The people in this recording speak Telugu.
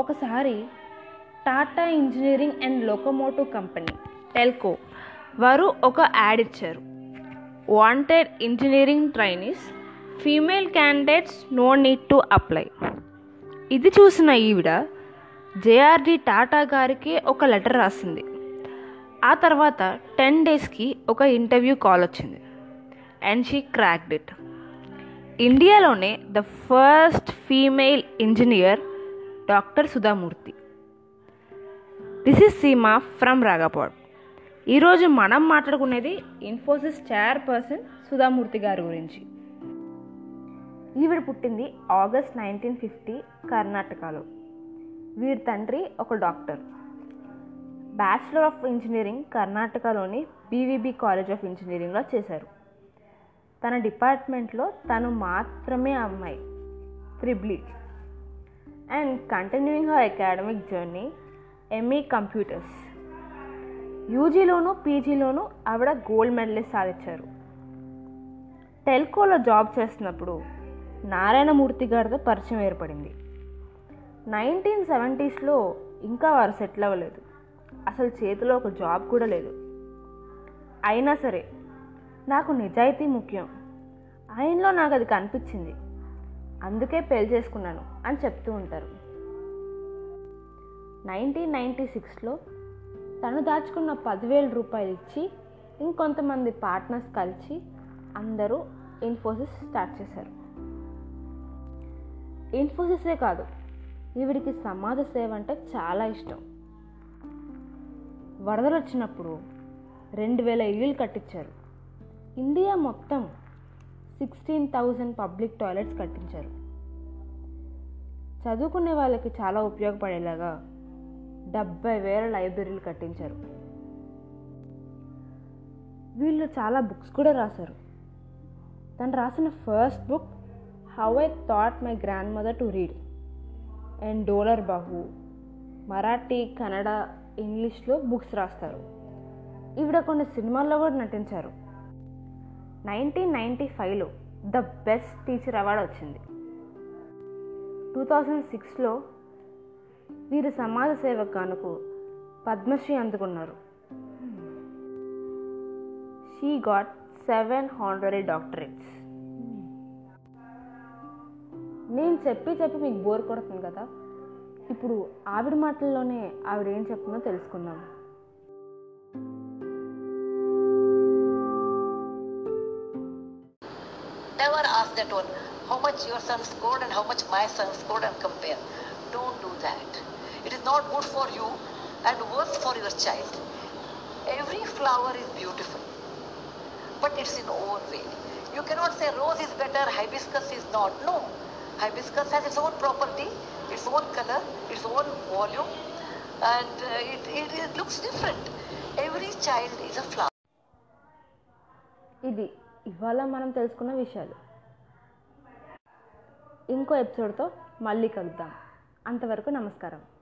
ఒకసారి Tata engineering and locomotive company TELCO వారు ఒక యాడ్ ఇచ్చారు wanted engineering trainees female candidates no need to apply ఇది చూసిన ఈవిడ జేఆర్డి టాటా గారికి ఒక లెటర్ రాసింది ఆ తర్వాత టెన్ డేస్కి ఒక ఇంటర్వ్యూ కాల్ వచ్చింది అండ్ షీ క్రాక్డ్ ఇట్ ఇండియాలోనే the first female engineer doctor Sudha Murthy this is Seema from Ragapad ఈరోజు మనం మాట్లాడుకునేది ఇన్ఫోసిస్ చైర్ పర్సన్ సుధామూర్తి గారి గురించి ఈవిడ పుట్టింది ఆగస్ట్ నైన్టీన్ ఫిఫ్టీ కర్ణాటకలో వీరి తండ్రి ఒక డాక్టర్ బ్యాచిలర్ ఆఫ్ ఇంజనీరింగ్ కర్ణాటకలోని బీవీబీ కాలేజ్ ఆఫ్ ఇంజనీరింగ్లో చేశారు తన డిపార్ట్మెంట్లో తను మాత్రమే అమ్మాయి త్రిబ్లీ and continuing her academic journey ME computers యూజీలోను పీజీలోను ఆవిడ గోల్డ్ మెడలిస్ట్ సాధించారు టెల్కోలో జాబ్ చేస్తున్నప్పుడు నారాయణమూర్తి గారితో పరిచయం ఏర్పడింది నైన్టీన్ సెవెంటీస్లో ఇంకా వారు సెటిల్ అవ్వలేదు అసలు చేతిలో ఒక జాబ్ కూడా లేదు అయినా సరే నాకు నిజాయితీ ముఖ్యం ఆయనలో నాకు అది కనిపించింది అందుకే పెళ్లి చేసుకున్నాను అని చెప్తూ ఉంటారు నైన్టీన్ నైంటీ సిక్స్లో తను దాచుకున్న పదివేల రూపాయలు ఇచ్చి ఇంకొంతమంది పార్ట్నర్స్ కలిసి అందరూ ఇన్ఫోసిస్ స్టార్ట్ చేశారు ఇన్ఫోసిసే కాదు ఈవిడికి సమాజ సేవ అంటే చాలా ఇష్టం వరదలు వచ్చినప్పుడు రెండు వేల ఇల్లులు కట్టించారు ఇండియా మొత్తం సిక్స్టీన్ థౌజండ్ పబ్లిక్ టాయిలెట్స్ కట్టించారు చదువుకునే వాళ్ళకి చాలా ఉపయోగపడేలాగా డెబ్బై వేల లైబ్రరీలు కట్టించారు వీళ్ళు చాలా బుక్స్ కూడా రాశారు తను రాసిన first book how I taught my grandmother to read and dollar Bahu Marathi Kannada ఇంగ్లీష్లో బుక్స్ రాస్తారు ఈవిడ కొన్ని సినిమాల్లో కూడా నటించారు నైన్టీన్ నైంటీ ఫైవ్లో ద బెస్ట్ టీచర్ అవార్డు వచ్చింది టూ థౌజండ్ సిక్స్లో వీరు సమాజ సేవకు గానుకు పద్మశ్రీ అందుకున్నారు she got seven honorary doctorates నేను చెప్పి చెప్పి మీకు బోర్ కొడుతుంది కదా ఇప్పుడు ఆవిడ మాటల్లోనే ఆవిడ ఏం చెప్తుందో తెలుసుకుందాం Never ask that one how much your son scored and how much my son scored and compare. Don't do that. It is not good for you and worse for your child. Every flower is beautiful, but it's in own way. You cannot say rose is better, hibiscus is not. No. Hibiscus has its own property, its own color, its own volume, and uh, it, it, it looks different. Every child is a flower. ఇది ఇవాళ మనం తెలుసుకున్న విషయాలు ఇంకో ఎపిసోడ్తో మళ్ళీ కలుద్దాం అంతవరకు నమస్కారం